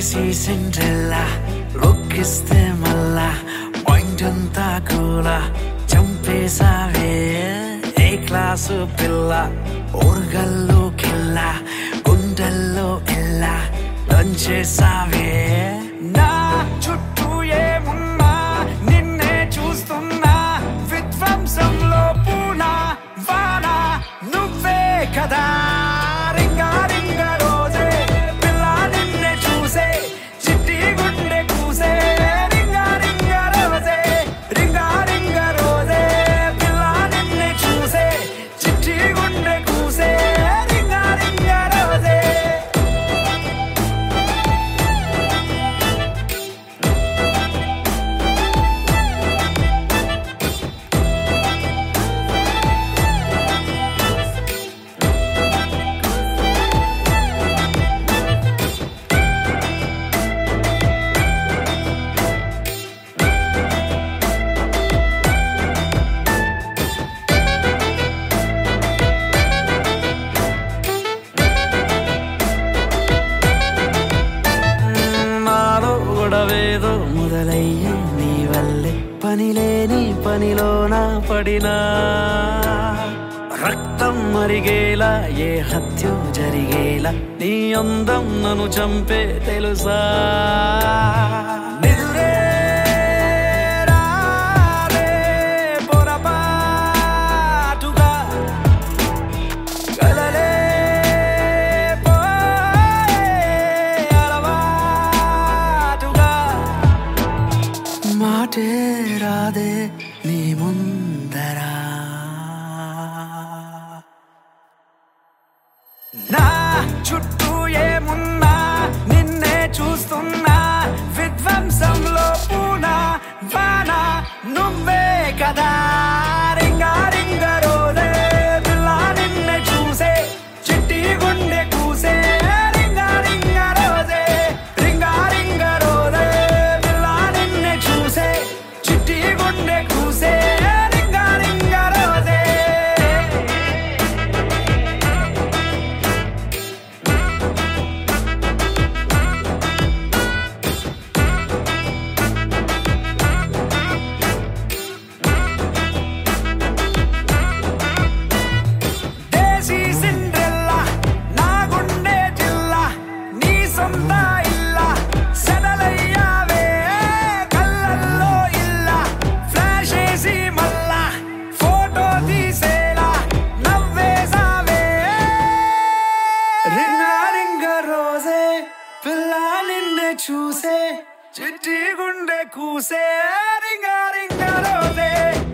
దేశీ Cinderella రొక్కిస్తే మళ్ళా point అంతా కూలా చంపేసావే ఏ class పిల్ల ఊర్గల్లో కిల్ల గుండెల్లో ఎల్లా లంచేసావే నా చుట్టూ ఏమున్నా నిన్నే చూస్తున్నా విధ్వంసంలో పూనా వానా నువ్వే కదా రింగా రింగ రోజే పిల్ల నిన్నే చూసే చిట్టి గుండె కూసే రింగా రింగ రోజే రింగా రింగ రోజే పిల్ల నిన్నే చూసే చిట్టి గుండె కూసే రింగా రింగ రోజే నాలో గొడవేదో మొదలయ్యే నీ వల్లే పనిలేని పనిలోన పడినా రక్తం మరిగేలా ఏ హత్య జరిగేలా నీ అందం నన్ను చంపే తెలుసా నిదురే రాదే పొరపాటుగా కలలే పోయే అలవాటుగా మాటే రాదే నీ ముందరా నా చుట్టూ ఏమున్నా నిన్నే చూస్తున్నా విధ్వంసంలో పూనా వానా నువ్వే కదా రింగా రింగ రోజే పిల్ల నిన్నే చూసే చిట్టి గుండె కూసే రింగా రింగ రోజే రింగా రింగ రోజే పిల్ల నిన్నే చూసే చిట్టి గుండె కూసే రింగా రింగ రోజే దేశీ సిండ్రెల్లా నా గుండె జిల్లా నీ సొంత ఇల్లా సెదలయ్యావే కళ్ళల్లో ఇల్లా ఫ్లాష్ వేసి మళ్ళా ఫోటో తీసేలా నవ్వేసావే రింగా రింగ రోజే పిల్ల నిన్నే చూసే చిట్టి గుండె కూసే రింగా రింగ రోజే